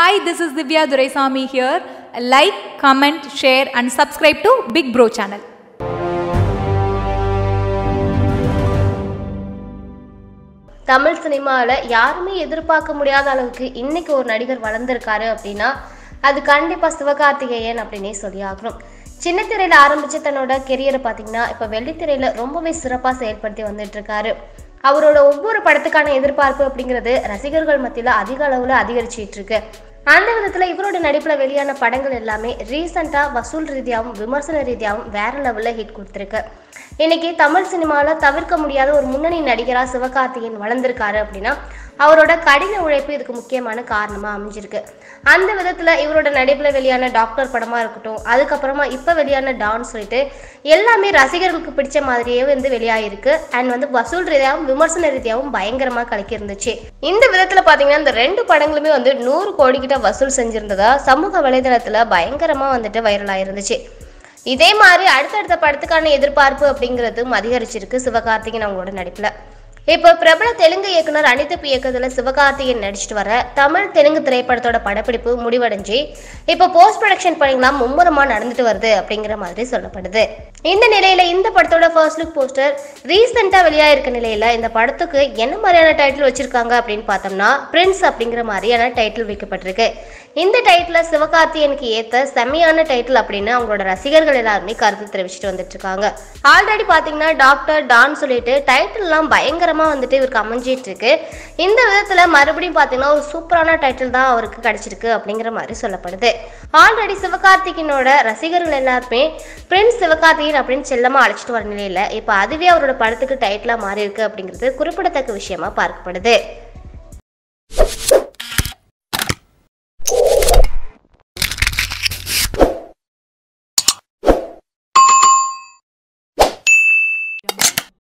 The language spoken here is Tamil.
Hi, this is Divya Duraisamy here. Like, comment, share, and subscribe to Big Bro channel. Tamil சினிமாவில் யாருமே எதிர்பார்க்க முடியாத அளவுக்கு இன்னைக்கு ஒரு நடிகர் வளர்ந்துருக்காரு அப்படின்னா அது கண்டிப்பாக சிவகார்த்திகேயன் அப்படின்னே சொல்லி ஆகணும் சின்ன திரையில ஆரம்பிச்சு தன்னோட கெரியரை பார்த்தீங்கன்னா இப்போ வெள்ளித்திரையில ரொம்பவே சிறப்பாக செயல்படுத்தி வந்துட்டு இருக்காரு அவரோட ஒவ்வொரு படத்துக்கான எதிர்பார்ப்பு அப்படிங்கிறது ரசிகர்கள் மத்தியில் அதிக அளவில் அதிகரிச்சிட்டு இருக்கு அந்த விதத்தில் இவரோட நடிப்பில் வெளியான படங்கள் எல்லாமே ரீசெண்டாக வசூல் ரீதியாகவும் விமர்சன ரீதியாகவும் வேற லெவலில் ஹிட் கொடுத்துருக்கு இன்னைக்கு தமிழ் சினிமாவில் தவிர்க்க முடியாத ஒரு முன்னணி நடிகராக சிவகார்த்திகேயன் வளர்ந்துருக்காரு அப்படின்னா அவரோட கடின உழைப்பு இதுக்கு முக்கியமான காரணமாக அமைஞ்சிருக்கு அந்த விதத்தில் இவரோட நடிப்பில் வெளியான டாக்டர் படமாக இருக்கட்டும் அதுக்கப்புறமா இப்போ வெளியான டான் சொல்லிட்டு எல்லாமே ரசிகர்களுக்கு பிடிச்ச மாதிரியே வந்து வெளியாகிருக்கு அண்ட் வந்து வசூல் ரீதியாகவும் விமர்சன ரீதியாகவும் பயங்கரமாக கலக்கி இருந்துச்சு இந்த விதத்தில் பார்த்தீங்கன்னா இந்த ரெண்டு படங்களுமே வந்து நூறு கோடி கிட்ட வசூல் செஞ்சிருந்ததா சமூக வலைதளத்தில் பயங்கரமாக வந்துட்டு வைரலாக இருந்துச்சு இதே மாதிரி அடுத்தடுத்த படத்துக்கான எதிர்பார்ப்பு அப்படிங்கிறதும் அதிகரிச்சிருக்கு சிவகார்த்திகேயன் அவங்களோட நடிப்பில் இப்போ பிரபல தெலுங்கு இயக்குனர் அனிதப் இயக்கத்தில் சிவகார்த்திகேயன் நடிச்சிட்டு வர தமிழ் தெலுங்கு திரைப்படத்தோட படப்பிடிப்பு முடிவடைஞ்சு இப்போ போஸ்ட் ப்ரொடக்ஷன் பணிகளாம் மும்முரமாக நடந்துட்டு வருது அப்படிங்கிற மாதிரி சொல்லப்படுது இந்த நிலையில இந்த படத்தோட ஃபர்ஸ்ட் லுக் போஸ்டர் ரீசெண்டாக வெளியாயிருக்க நிலையில இந்த படத்துக்கு என்ன மாதிரியான டைட்டில் வச்சிருக்காங்க அப்படின்னு பார்த்தோம்னா பிரின்ஸ் அப்படிங்கிற மாதிரியான டைட்டில் வைக்கப்பட்டிருக்கு இந்த டைட்டில் சிவகார்த்தியனுக்கு ஏற்ற செம்மையான டைட்டில் அப்படின்னு அவங்களோட ரசிகர்கள் எல்லாருமே கருத்து தெரிவிச்சுட்டு வந்துட்டு இருக்காங்க ஆல்ரெடி பார்த்தீங்கன்னா டாக்டர் டான் சொல்லிட்டு டைட்டில்லாம் பயங்கரமாக வந்துட்டு இவருக்கு அமைஞ்சிட்டு இருக்கு இந்த விதத்தில் மறுபடியும் பார்த்தீங்கன்னா ஒரு சூப்பரான டைட்டில் தான் அவருக்கு கிடைச்சிருக்கு அப்படிங்கிற மாதிரி சொல்லப்படுது ஆல்ரெடி சிவகார்த்திகேயனோட ரசிகர்கள் எல்லாருமே பிரின்ஸ் சிவகார்த்திகேயன் அப்படின்னு செல்லமாக அழைச்சிட்டு வர நிலையில் இப்போ அதுவே அவரோட படத்துக்கு டைட்டிலாக மாறி இருக்கு அப்படிங்கிறது குறிப்பிடத்தக்க விஷயமா பார்க்கப்படுது